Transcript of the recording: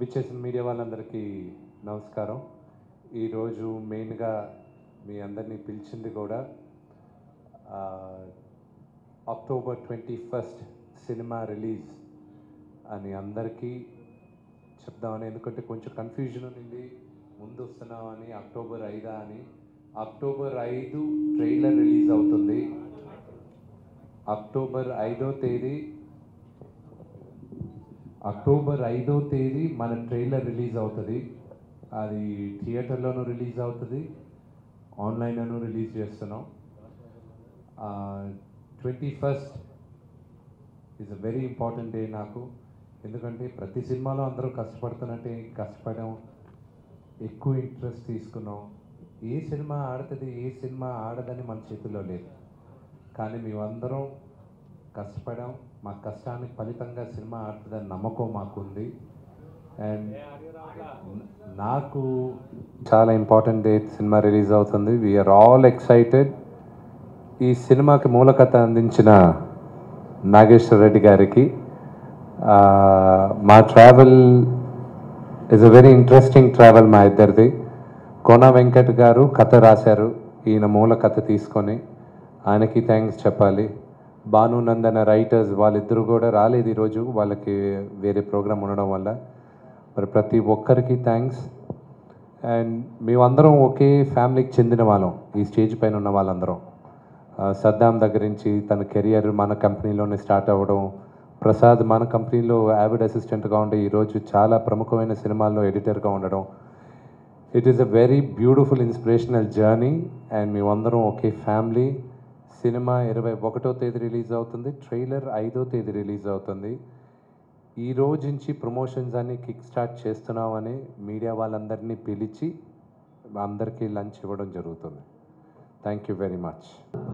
విచ్చేసిన మీడియా వాళ్ళందరికీ నమస్కారం ఈరోజు మెయిన్గా మీ అందరినీ పిలిచింది కూడా ఆ, October twenty first cinema release అని అందరికీ చెప్దామని ఎందుకంటే కొంచెం కన్ఫ్యూజన్ ఉంది ముందు వస్తున్నామని అక్టోబర్ ఐదా అని అక్టోబర్ ఐదు ట్రైలర్ రిలీజ్ అవుతుంది అక్టోబర్ ఐదో తేదీ అక్టోబర్ ఐదో తేదీ మన ట్రైలర్ రిలీజ్ అవుతుంది అది థియేటర్లోనూ రిలీజ్ అవుతుంది ఆన్లైన్లోనూ రిలీజ్ చేస్తున్నాం twenty first is a very important day నాకు ఎందుకంటే ప్రతి సినిమాలో అందరూ కష్టపడుతున్నట్టే కష్టపడడం ఎక్కువ ఇంట్రెస్ట్ తీసుకున్నాం ఏ సినిమా ఆడుతుంది ఏ సినిమా ఆడదని మన చేతుల్లో లేదు కానీ మేమందరం కష్టపడాం మా కష్టానికి ఫలితంగా సినిమా ఆడుతుందని నమ్మకం మాకుంది అండ్ నాకు చాలా ఇంపార్టెంట్ డేట్ సినిమా రిలీజ్ అవుతుంది వీఆర్ ఆల్ ఎక్సైటెడ్ ఈ సినిమాకి మూలకథ అందించిన నాగేశ్వర రెడ్డి గారికి ఆ, మా travel is a very interesting travel మా ఇద్దరిది కోన వెంకట్ గారు కథ రాశారు ఈయన మూల కథ తీసుకొని ఆయనకి థ్యాంక్స్ చెప్పాలి భాను నందన రైటర్స్ వాళ్ళిద్దరూ కూడా రాలేదు ఈరోజు వాళ్ళకి వేరే ప్రోగ్రామ్ ఉండడం వల్ల మరి ప్రతి ఒక్కరికి థ్యాంక్స్ అండ్ మేమందరం ఒకే ఫ్యామిలీకి చెందిన వాళ్ళం ఈ స్టేజ్ పైన ఉన్న వాళ్ళందరం ఆ, సద్దాం దగ్గర నుంచి తన కెరియర్ మన కంపెనీలోనే స్టార్ట్ అవ్వడం ప్రసాద్ మన కంపెనీలో యావిడ్ అసిస్టెంట్గా ఉండి ఈరోజు చాలా ప్రముఖమైన సినిమాల్లో ఎడిటర్గా ఉండడం it is a very beautiful inspirational journey and మేమందరం ఒకే ఫ్యామిలీ సినిమా ఇరవై ఒకటో తేదీ రిలీజ్ అవుతుంది ట్రైలర్ ఐదో తేదీ రిలీజ్ అవుతుంది ఈ రోజు నుంచి ప్రమోషన్స్ అన్ని కిక్ స్టార్ట్ చేస్తున్నామని మీడియా వాళ్ళందరినీ పిలిచి అందరికీ లంచ్ ఇవ్వడం జరుగుతుంది థ్యాంక్ యూ వెరీ మచ్